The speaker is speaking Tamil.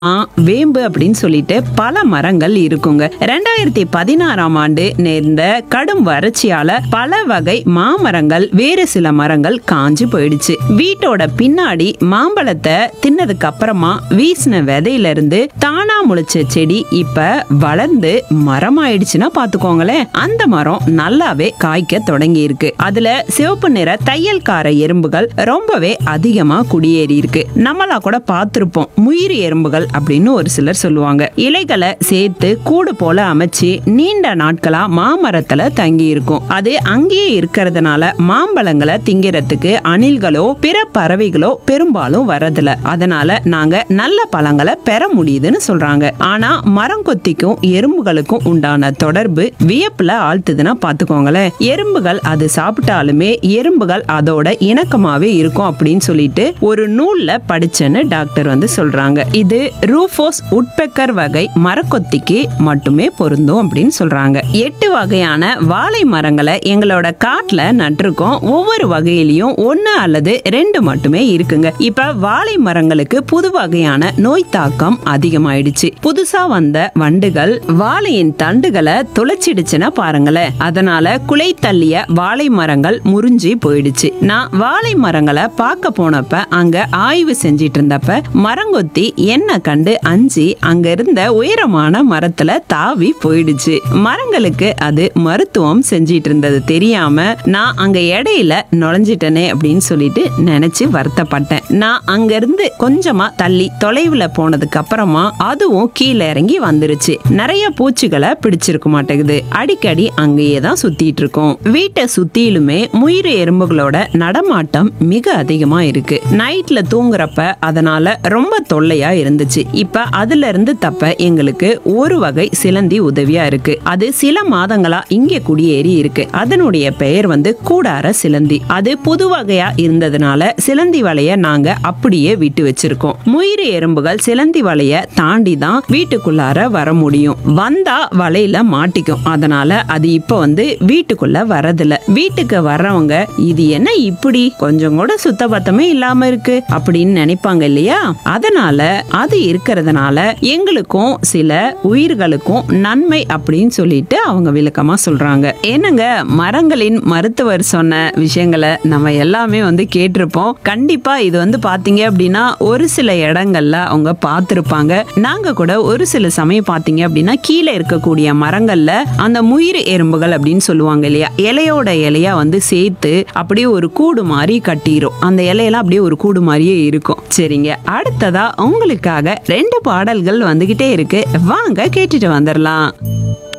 ஆ, வேம்பு அப்படின்னு சொல்லிட்டு பல மரங்கள் இருக்குங்க ரெண்டாயிரத்தி பதினாறாம் ஆண்டு நேர்ந்த கடும் வறட்சியால பல வகை மாமரங்கள் வேறு சில மரங்கள் காஞ்சு போயிடுச்சு வீட்டோட பின்னாடி மாம்பழத்தை தின்னதுக்கு அப்புறமா வீசின விதையில இருந்து தானா முளைச்ச செடி இப்ப வளர்ந்து மரம் ஆயிடுச்சுன்னா பாத்துக்கோங்களேன் அந்த மரம் நல்லாவே காய்க்க தொடங்கி இருக்கு அதுல சிவப்பு நிற தையல்கார எறும்புகள் ரொம்பவே அதிகமா குடியேறி இருக்கு நம்மளா கூட பார்த்திருப்போம் முயிர் எறும்புகள் அப்படின்னு ஒரு சிலர் சொல்லுவாங்க இலைகளை சேர்த்து கூடு போல அமைச்சு நீண்ட நாட்களா மாமரத்துல தங்கி இருக்கும் அது அங்கேயே இருக்கிறதுனால மாம்பழங்களை திங்கிறதுக்கு அணில்களோ பிற பறவைகளோ பெரும்பாலும் வரதில்ல அதனால நாங்க நல்ல பழங்களை பெற முடியுதுன்னு சொல்றாங்க ஆனா மரங்கொத்திக்கும் எறும்புகளுக்கும் உண்டான தொடர்பு வியப்புல ஆழ்த்துதுன்னா பாத்துக்கோங்களேன் எறும்புகள் அது சாப்பிட்டாலுமே எறும்புகள் அதோட இணக்கமாவே இருக்கும் அப்படின்னு சொல்லிட்டு ஒரு நூல்ல படிச்சேன்னு டாக்டர் வந்து சொல்றாங்க இது ரூஃபோஸ் உட்பெக்கர் வகை மரக்கொத்திக்கு மட்டுமே பொருந்தும் அப்படின்னு சொல்றாங்க எட்டு வகையான வாழை மரங்களை எங்களோட காட்டுல நட்டிருக்கோம் ஒவ்வொரு வகையிலயும் ஒன்னு அல்லது ரெண்டு மட்டுமே இருக்குங்க இப்ப வாழை மரங்களுக்கு புது வகையான நோய் தாக்கம் அதிகமாயிடுச்சு புதுசா வந்த வண்டுகள் வாழையின் தண்டுகளை துளைச்சிடுச்சுன்னா பாருங்களேன் அதனால குலை தள்ளிய வாழை மரங்கள் முறிஞ்சி போயிடுச்சு நான் வாழை மரங்களை பார்க்க போனப்ப அங்க ஆய்வு செஞ்சிட்டு இருந்தப்ப மரங்கொத்தி என்ன கண்டு அஞ்சி அங்க இருந்த உயரமான மரத்துல தாவி போயிடுச்சு மரங்களுக்கு அது மருத்துவம் செஞ்சிட்டு இருந்தது தெரியாம நான் அங்க இடையில நுழைஞ்சிட்டனே அப்படின்னு சொல்லிட்டு நினைச்சு வருத்தப்பட்டேன் நான் அங்க இருந்து கொஞ்சமா தள்ளி தொலைவுல போனதுக்கு அப்புறமா அதுவும் கீழே இறங்கி வந்துருச்சு நிறைய பூச்சிகளை பிடிச்சிருக்க மாட்டேங்குது அடிக்கடி அங்கேயே தான் சுத்திட்டு இருக்கோம் வீட்டை சுத்திலுமே முயிர் எறும்புகளோட நடமாட்டம் மிக அதிகமா இருக்கு நைட்ல தூங்குறப்ப அதனால ரொம்ப தொல்லையா இருந்துச்சு இப்ப அதுல இருந்து தப்ப எங்களுக்கு ஒரு வகை சிலந்தி உதவியா இருக்கு அது சில மாதங்களா இங்கே குடியேறி இருக்கு அதனுடைய பெயர் வந்து கூடார சிலந்தி அது புது வகையா இருந்ததுனால சிலந்தி வலைய நாங்க அப்படியே விட்டு வச்சிருக்கோம் முயிர் எறும்புகள் சிலந்தி வலைய தாண்டி தான் வீட்டுக்குள்ளார வர முடியும் வந்தா வலையில மாட்டிக்கும் அதனால அது இப்ப வந்து வீட்டுக்குள்ள வரதில்ல வீட்டுக்கு வர்றவங்க இது என்ன இப்படி கொஞ்சம் கூட சுத்தபத்தமே இல்லாம இருக்கு அப்படின்னு நினைப்பாங்க இல்லையா அதனால அது இருக்கிறதுனால எங்களுக்கும் சில உயிர்களுக்கும் நன்மை அப்படின்னு சொல்லிட்டு அவங்க விளக்கமா சொல்றாங்க என்னங்க மரங்களின் மருத்துவர் சொன்ன விஷயங்களை நம்ம எல்லாமே வந்து கேட்டிருப்போம் கண்டிப்பா இது வந்து பாத்தீங்க அப்படின்னா ஒரு சில இடங்கள்ல அவங்க பார்த்திருப்பாங்க நாங்க கூட ஒரு சில சமயம் பாத்தீங்க அப்படின்னா கீழே இருக்கக்கூடிய மரங்கள்ல அந்த முயிர் எறும்புகள் அப்படின்னு சொல்லுவாங்க இல்லையா இலையோட இலையா வந்து சேர்த்து அப்படியே ஒரு கூடு மாதிரி கட்டிரும் அந்த இலையெல்லாம் அப்படியே ஒரு கூடு மாதிரியே இருக்கும் சரிங்க அடுத்ததா உங்களுக்காக ரெண்டு பாடல்கள் வந்துகிட்டே இருக்கு வாங்க கேட்டுட்டு வந்துடலாம்